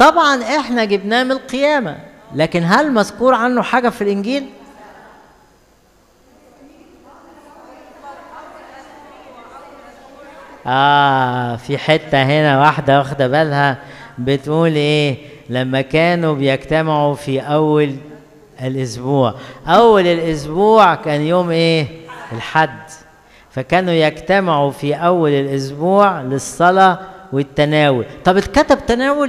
طبعا احنا جبناه من القيامه لكن هل مذكور عنه حاجه في الانجيل آه في حتة هنا واحدة واخدة بالها بتقول إيه لما كانوا بيجتمعوا في أول الأسبوع أول الأسبوع كان يوم إيه الحد فكانوا يجتمعوا في أول الأسبوع للصلاة والتناول طب اتكتب تناول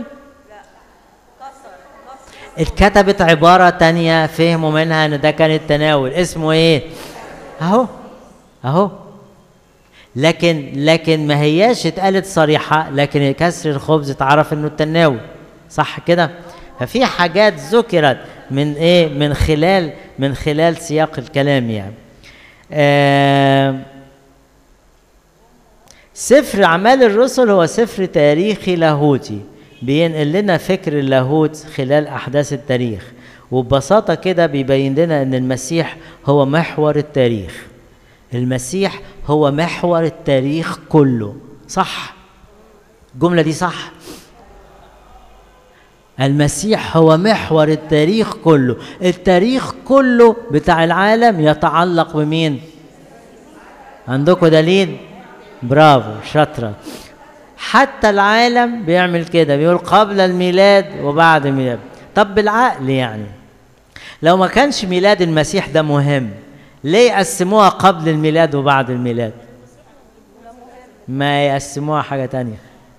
اتكتبت عبارة تانية فهموا منها ان ده كان التناول اسمه ايه اهو اهو لكن لكن ما هياش اتقالت صريحة لكن كسر الخبز اتعرف انه التناول صح كده ففي حاجات ذكرت من ايه من خلال من خلال سياق الكلام يعني آه سفر اعمال الرسل هو سفر تاريخي لاهوتي بينقل لنا فكر اللاهوت خلال احداث التاريخ وببساطه كده بيبين لنا ان المسيح هو محور التاريخ المسيح هو محور التاريخ كله صح الجمله دي صح المسيح هو محور التاريخ كله التاريخ كله بتاع العالم يتعلق بمين عندكم دليل برافو شاطره حتى العالم بيعمل كده بيقول قبل الميلاد وبعد الميلاد طب بالعقل يعني لو ما كانش ميلاد المسيح ده مهم ليه يقسموها قبل الميلاد وبعد الميلاد ما يقسموها حاجة تانية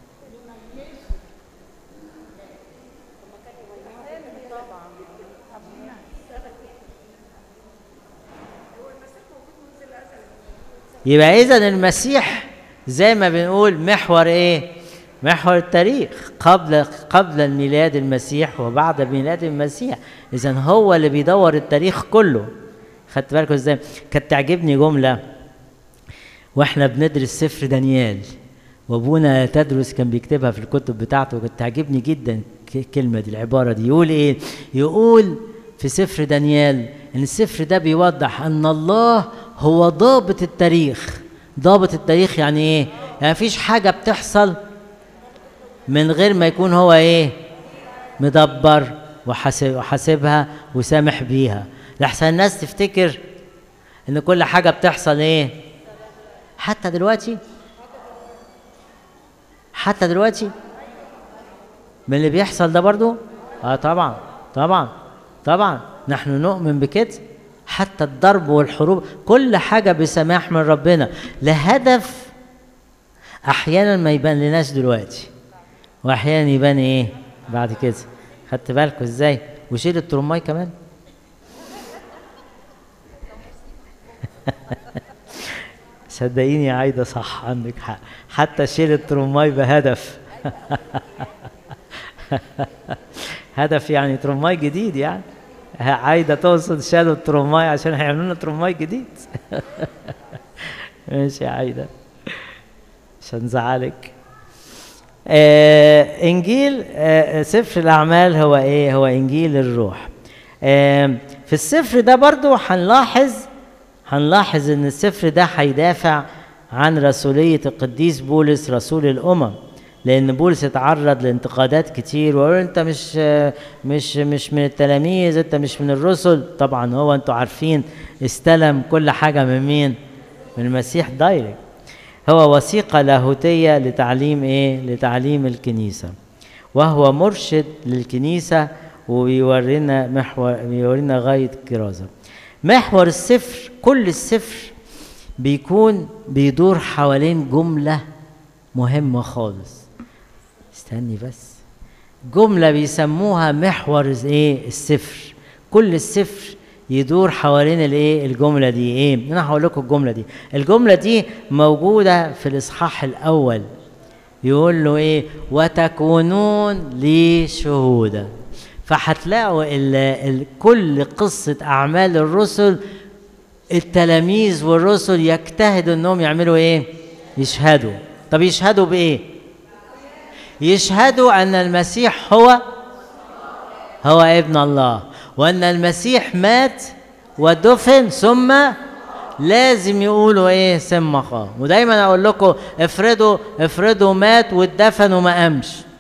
يبقى إذا المسيح زي ما بنقول محور إيه؟ محور التاريخ قبل قبل الميلاد المسيح وبعد ميلاد المسيح إذا هو اللي بيدور التاريخ كله خدت بالكم ازاي كانت تعجبني جمله واحنا بندرس سفر دانيال وابونا تدرس كان بيكتبها في الكتب بتاعته كانت تعجبني جدا الكلمه دي العباره دي يقول ايه يقول في سفر دانيال ان السفر ده بيوضح ان الله هو ضابط التاريخ ضابط التاريخ يعني ايه يعني مفيش حاجه بتحصل من غير ما يكون هو ايه مدبر وحاسب وحاسبها وسامح بيها لحسن الناس تفتكر ان كل حاجه بتحصل ايه حتى دلوقتي حتى دلوقتي من اللي بيحصل ده برضو اه طبعا طبعا طبعا نحن نؤمن بكده حتى الضرب والحروب كل حاجه بسماح من ربنا لهدف احيانا ما يبان لناش دلوقتي واحيانا يبان ايه بعد كده خدت بالكم ازاي وشيل الترماي كمان صدقيني يا عايده صح عندك حق حتى شيل الترماي بهدف هدف يعني ترماي جديد يعني عايده تقصد شالوا الترماي عشان هيعملوا لنا ترماي جديد ماشي يا عايده عشان نزعلك آه انجيل آه سفر الاعمال هو ايه هو انجيل الروح آه في السفر ده برضو هنلاحظ هنلاحظ ان السفر ده هيدافع عن رسولية القديس بولس رسول الأمم لأن بولس اتعرض لانتقادات كتير وقالوا أنت مش مش مش من التلاميذ أنت مش من الرسل طبعا هو أنتوا عارفين استلم كل حاجة من مين؟ من المسيح دايركت هو وثيقة لاهوتية لتعليم إيه؟ لتعليم الكنيسة وهو مرشد للكنيسة وبيورينا محور بيورينا غاية كرازة محور السفر كل السفر بيكون بيدور حوالين جملة مهمة خالص استني بس جملة بيسموها محور ايه السفر كل السفر يدور حوالين الايه الجملة دي ايه انا هقول لكم الجملة دي الجملة دي موجودة في الاصحاح الاول يقول له ايه وتكونون لي شهودا فهتلاقوا ال ال كل قصة أعمال الرسل التلاميذ والرسل يجتهدوا إنهم يعملوا إيه؟ يشهدوا طب يشهدوا بإيه؟ يشهدوا أن المسيح هو هو ابن الله وأن المسيح مات ودفن ثم لازم يقولوا ايه ثم قام ودايما اقول لكم افرضوا افرضوا مات واتدفن وما قامش